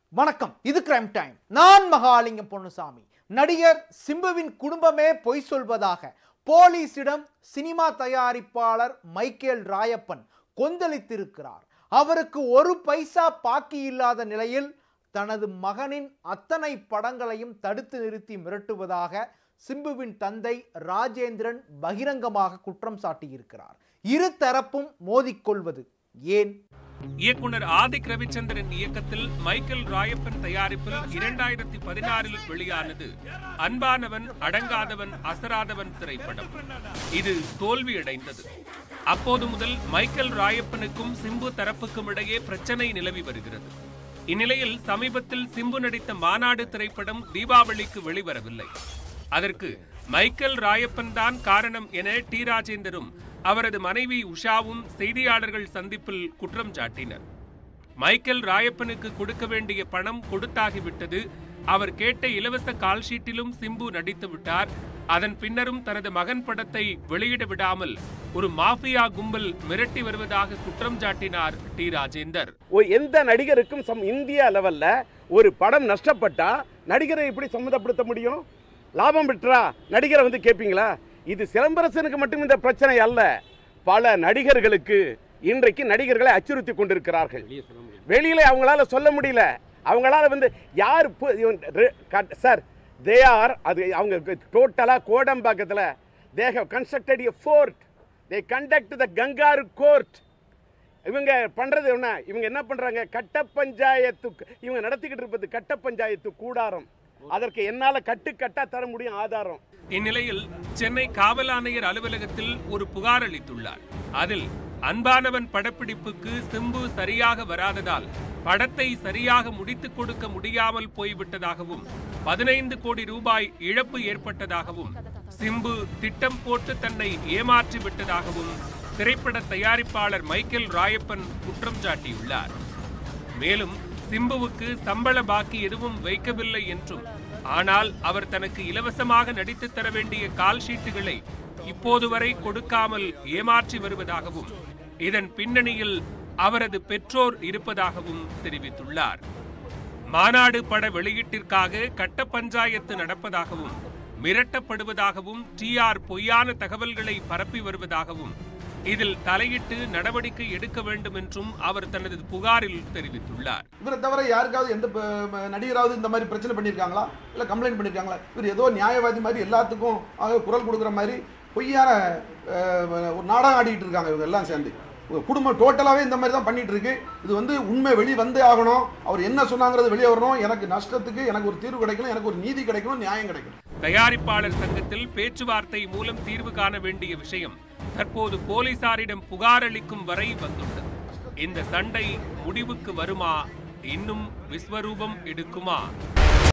வணக்கம் இது crime time நான் மகாலிங்கம் பொன்னுசாமி நடிகர் சிம்புவின் குடும்பமே பொய் சொல்வதாக போலீசிடம் சினிமா தயாரிப்பாளர் மைக்கேல் ராயப்பன் கொந்தளித்திருக்கிறார் அவருக்கு ஒரு பைசா பாக்கி இல்லாத நிலையில் தனது மகனின் அத்தனை படங்களையும் தடுத்து நிறுத்தி மிரட்டுவதாக சிம்புவின் தந்தை ராஜேந்திரன் பகிரங்கமாக குற்றம் சாட்டியிருக்கிறார் இரு தரப்பும் மோதிக்கொள்வது ஏன் இயக்குனர் ஆதிக் ரவிச்சந்திரன் இயக்கத்தில் மைக்கேல் ராயப்பன் தயாரிப்பில் இரண்டாயிரத்தி பதினாறில் வெளியானது அன்பானவன் அடங்காதவன் அசராதவன் திரைப்படம் இது தோல்வியடைந்தது அப்போது முதல் மைக்கேல் ராயப்பனுக்கும் சிம்பு தரப்புக்கும் இடையே பிரச்சனை நிலவி வருகிறது இந்நிலையில் சமீபத்தில் சிம்பு நடித்த மாநாடு திரைப்படம் தீபாவளிக்கு வெளிவரவில்லை அதற்கு மைக்கேல் ராயப்பன் தான் காரணம் என டி ராஜேந்தரும் அவரது மனைவி உஷாவும் செய்தியாளர்கள் சந்திப்பில் குற்றம் சாட்டினர் மைக்கேல் ராயப்பனுக்கு கொடுக்க வேண்டிய பணம் கொடுத்தாகிவிட்டது அவர் கேட்ட இலவச கால்ஷீட்டிலும் சிம்பு நடித்து விட்டார் அதன் பின்னரும் தனது மகன் படத்தை வெளியிட விடாமல் ஒரு மாஃபியா கும்பல் மிரட்டி வருவதாக குற்றம் சாட்டினார் டி ராஜேந்தர் ஒ- எந்த நடிகருக்கும் சம் இந்திய லெவல்ல ஒரு படம் நஷ்டப்பட்டா நடிகரை எப்படி சம்மந்தப்படுத்த முடியும் லாபம் பெற்றா நடிகரை வந்து கேட்பீங்களா இது சிலம்பரசனுக்கு மட்டும் இந்த பிரச்சனை அல்ல பல நடிகர்களுக்கு இன்றைக்கு நடிகர்களை அச்சுறுத்தி கொண்டிருக்கிறார்கள் வெளியில அவங்களால சொல்ல முடியல அவங்களால வந்து யார் பு- இவன் ரெ- கட்- சார் தே ஆர் அது அவங்க டோட்டலாக கோடம்பாக்கத்தில் they have constructed a fort they conduct the kangaroo court இவங்க பண்றது என்ன இவங்க என்ன பண்றாங்க கட்ட பஞ்சாயத்து இவங்க நடத்திக்கிட்டு இருப்பது கட்ட பஞ்சாயத்து கூடாரம் அதற்கு என்னால கட்டு கட்டா தர முடியும் ஆதாரம் இந்நிலையில் சென்னை காவல் ஆணையர் அலுவலகத்தில் ஒரு புகார் அளித்துள்ளார் அதில் அன்பானவன் படப்பிடிப்புக்கு சிம்பு சரியாக வராததால் படத்தை சரியாக முடித்துக் கொடுக்க முடியாமல் போய்விட்டதாகவும் பதினைந்து கோடி ரூபாய் இழப்பு ஏற்பட்டதாகவும் சிம்பு திட்டம் போட்டு தன்னை ஏமாற்றி விட்டதாகவும் திரைப்பட தயாரிப்பாளர் மைக்கேல் ராயப்பன் குற்றம் சாட்டியுள்ளார் மேலும் சிம்புவுக்கு சம்பள பாக்கி எதுவும் வைக்கவில்லை என்றும் ஆனால் அவர் தனக்கு இலவசமாக நடித்துத் தர வேண்டிய கால் ஷீட்டுகளை இப்போது வரை கொடுக்காமல் ஏமாற்றி வருவதாகவும் இதன் பின்னணியில் அவரது பெற்றோர் இருப்பதாகவும் தெரிவித்துள்ளார் மாநாடு பட வெளியீட்டிற்காக கட்ட பஞ்சாயத்து நடப்பதாகவும் மிரட்டப்படுவதாகவும் டிஆர் பொய்யான தகவல்களை பரப்பி வருவதாகவும் இதில் தலையிட்டு நடவடிக்கை எடுக்க வேண்டும் என்றும் அவர் தனது புகாரில் தெரிவித்துள்ளார் இவரை தவிர யாருக்காவது எந்த ப- ம- நடிகராவது இந்த மாதிரி பிரச்சனை பண்ணியிருக்காங்களா இல்லை கம்ப்ளைண்ட் பண்ணியிருக்காங்களா இவர் ஏதோ நியாயவாதி மாதிரி எல்லாத்துக்கும் ஆக குரல் கொடுக்குற மாதிரி பொய்யான அஹ், ஒரு நாடகம் ஆடிட்டு இருக்காங்க இவங்க எல்லாம் சேர்ந்து இவங்க குடும்பம் டோட்டலாகவே இந்த மாதிரி தான் பண்ணிட்டு இருக்கு இது வந்து உண்மை வெளி வந்தே ஆகணும் அவர் என்ன சொன்னாங்கிறது வெளியே வரணும் எனக்கு நஷ்டத்துக்கு எனக்கு ஒரு தீர்வு கிடைக்கணும் எனக்கு ஒரு நீதி கிடைக்கணும் நியாயம் கிடைக்கணும் தயாரிப்பாளர் சங்கத்தில் பேச்சுவார்த்தை மூலம் தீர்வு காண வேண்டிய விஷயம் தற்போது போலீசாரிடம் புகார் அளிக்கும் வரை வந்துள்ளது இந்த சண்டை முடிவுக்கு வருமா இன்னும் விஸ்வரூபம் எடுக்குமா